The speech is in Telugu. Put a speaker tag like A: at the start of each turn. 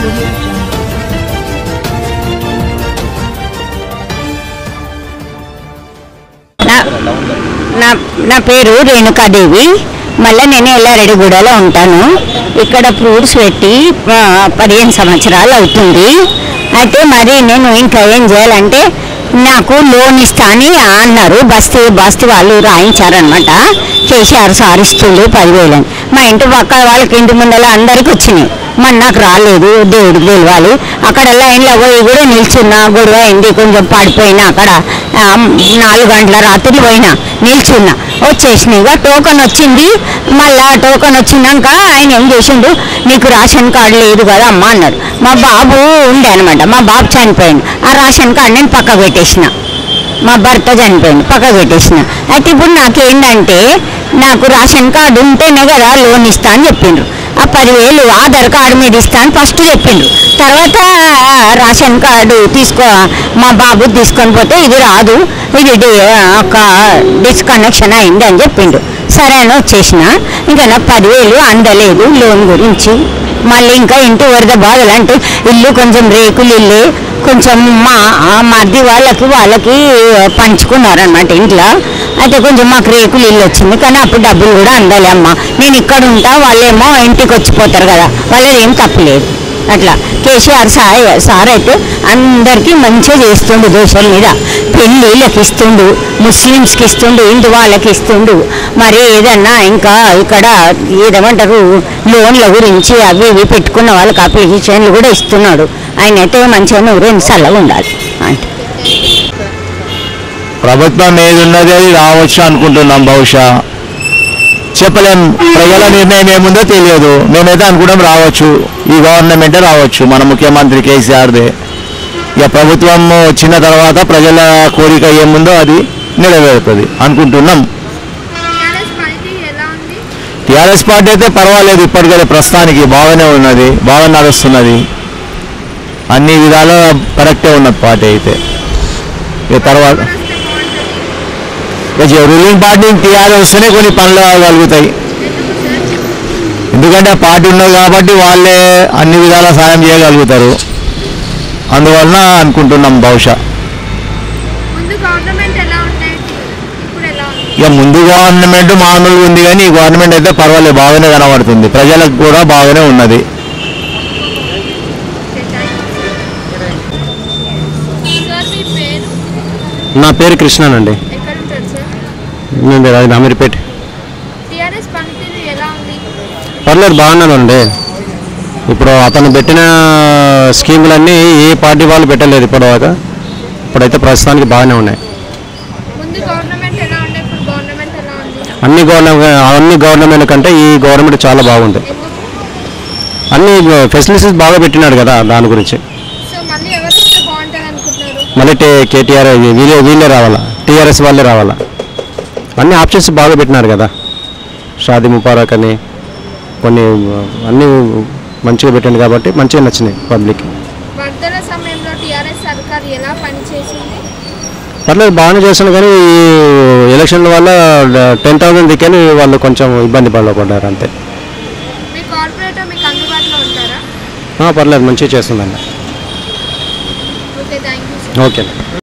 A: audio jungle.
B: నా నా నా పేరు రేణుకాదేవి మళ్ళీ నేను ఎల్లారెడ్డిగూడలో ఉంటాను ఇక్కడ ఫ్రూట్స్ పెట్టి ఆ, పదిహేను సంవత్సరాలు అవుతుంది అయితే మరి నేను ఇంకా ఏం చేయాలంటే నాకు లోన్ ఇస్తా అని అన్నారు బస్తీ బస్తీ వాళ్ళు రాయించారనమాట కేసీఆర్ సార్ ఇస్తుండు పదివేలని మా ఇంటి పక్క వాళ్ళకి ఇంటి ముందర అందరికి వచ్చినాయి మరి నాకు రాలేదు దేవుడికి తెలియాలి అక్కడ లైన్లో పోయి కూడా నిల్చున్నా గొడవ అయింది కొంచెం పడిపోయినా అక్కడ ఆ, నాలుగు గంటల రాత్రి పోయినా నిల్చున్నా వచ్చేసినాయిగా టోకన్ వచ్చింది మళ్ళా టోకన్ వచ్చినాక ఆయన ఏం చేసిండు నీకు రేషన్ కార్డు లేదు కదా అమ్మ అన్నారు మా బాబు ఉండే అనమాట మా బాబు చనిపోయింది ఆ రేషన్ కార్డు నేను పక్క పెట్టేసిన మా భర్త చనిపోయింది పక్క పెట్టేసిన అయితే ఇప్పుడు నాకేంటంటే నాకు రేషన్ కార్డు ఉంటేనే కదా లోన్ ఇస్తా అని చెప్పిండ్రు ఆ పదివేలు ఆధార్ కార్డు మీద ఇస్తా అని ఫస్ట్ చెప్పిండ్రు తర్వాత ఆ, రేషన్ కార్డు తీసుకో మా బాబు తీసుకొని పోతే ఇది రాదు ఇది డి- ఒక డిస్కనెక్షన్ అయింది అని చెప్పిండు సరే అని వచ్చేసిన ఇంకా నాకు పదివేలు అందలేదు లోన్ గురించి మళ్ళీ ఇంకా ఇంటి వరద బాధలు అంటే ఇల్లు కొంచెం రేకులు ఇల్లు కొంచెం మా ఆ మధ్య వాళ్ళకి వాళ్ళకి పంచుకున్నారనమాట ఇంట్లో అయితే కొంచెం మాకు రేకులు ఇల్లు వచ్చింది కానీ అప్పుడు డబ్బులు కూడా అందాలి అమ్మ నేను ఇక్కడ ఉంటా వాళ్ళేమో ఇంటికి వచ్చిపోతారు కదా వాళ్ళది ఏం తప్పలేదు అట్లా కేసీఆర్ సార్ సార్ అయితే అందరికీ మంచిగా చేస్తుండు దేశం మీద పెళ్ళిళ్ళకి ఇస్తుండు ముస్లిమ్స్కి ఇస్తుండు హిందూ వాళ్ళకి ఇస్తుండు మరి ఏదన్నా ఇంకా ఇక్కడ ఏదేమంటారు లోన్ల గురించి అవి ఇవి పెట్టుకున్న వాళ్ళకి అప్లికేషన్లు కూడా ఇస్తున్నాడు ఆయన అయితే మంచిగా నూరేళ్ళు చల్లగా ఉండాలి అంటే
C: ప్రభుత్వం ఏది ఉన్నది అది రావచ్చు అనుకుంటున్నాం బహుశా చెప్పలేం ప్రజల నిర్ణయం ఏముందో తెలియదు మేమైతే అనుకుంటాం రావచ్చు ఈ గవర్నమెంటే రావచ్చు మన ముఖ్యమంత్రి కేసీఆర్దే ఇక ప్రభుత్వం వచ్చిన తర్వాత ప్రజల కోరిక ఏముందో అది నెరవేరుతుంది అనుకుంటున్నాం
D: టీఆర్ఎస్ పనితీరు ఎలా ఉంది
C: టీఆర్ఎస్ పార్టీ అయితే పర్వాలేదు ఇప్పటికైతే ప్రస్తుతానికి బాగానే ఉన్నది బాగా నడుస్తున్నది అన్ని విధాలా కరెక్టే ఉన్నది పార్టీ అయితే ఇక తర్వాత
D: వస్తే బాగుంటుంది
C: ఇక రూలింగ్ పార్టీ టీఆర్ఎస్ వస్తేనే కొన్ని పనులు కలుగుతాయి ఎందుకంటే ఆ పార్టీ ఉన్నది కాబట్టి వాళ్ళే అన్ని విధాల సాయం చేయగలుగుతారు అందువలన అనుకుంటున్నాం బహుశా
D: ముందు గవర్నమెంట్ ఎలా ఉంటాయి ఇప్పుడు ఎలా ఉంది
C: ఇక ముందు గవర్నమెంట్ మామూలుగా ఉంది కానీ ఈ గవర్నమెంట్ అయితే పర్వాలేదు బాగానే కనబడుతుంది ప్రజలకు కూడా బాగానే ఉన్నది
D: సార్ మీ పేరు
E: నా పేరు కృష్ణనండి
D: ఎక్కడ ఉంటారు సార్
E: నేను అది అమీర్పేట
D: టీఆర్ఎస్ పనితీరు ఎలా ఉంది
E: పర్లేదు బాగున్నానండి ఇప్పుడు అతను పెట్టిన స్కీములన్నీ ఏ పార్టీ వాళ్ళు పెట్టలేదు ఇప్పటిదాకా ఇప్పుడైతే ప్రస్తుతానికి బాగానే ఉన్నాయి
D: ముందు గవర్నమెంట్ ఎలా ఉండే ఇప్పుడు గవర్నమెంట్ ఎలా ఉంది
E: అన్ని గవర్నమెంట్ అన్ని గవర్నమెంట్ కంటే ఈ గవర్నమెంట్ చాలా బాగుంది
D: ఎందుకు
E: అన్ని ఫెసిలిటీస్ బాగా పెట్టినాడు కదా దాని గురించి
D: సో మళ్ళీ ఎవరు వస్తే బాగుంటుంది అనుకుంటున్నారు
E: మళ్ళీ టే కేటీఆర్ వీళ్ళే వీళ్ళే రావాలా టీఆర్ఎస్ వాళ్ళే రావాలా అన్ని ఆప్షన్స్ బాగా పెట్టినారు కదా షాదీ ముబారక్ అని కొన్ని అన్నీ మంచిగా పెట్టిండు కాబట్టి మంచిగా నచ్చినాయి పబ్లిక్
D: వరదల సమయంలో టీఆర్ఎస్ సర్కార్ ఎలా పనిచేసింది
E: పర్లేదు బాగానే చేస్తున్నారు కానీ ఈ ఎలక్షన్ల వల్ల టెన్ థౌసండ్ దిక్కని వాళ్ళు కొంచెం ఇబ్బంది పడకుండా అంతే
D: మీ కార్పొరేటర్ మీకు అందుబాటులో ఉంటారా
E: ఆ, పర్లేదు మంచిగా చేస్తుందండి
D: okay thank you sir
E: okay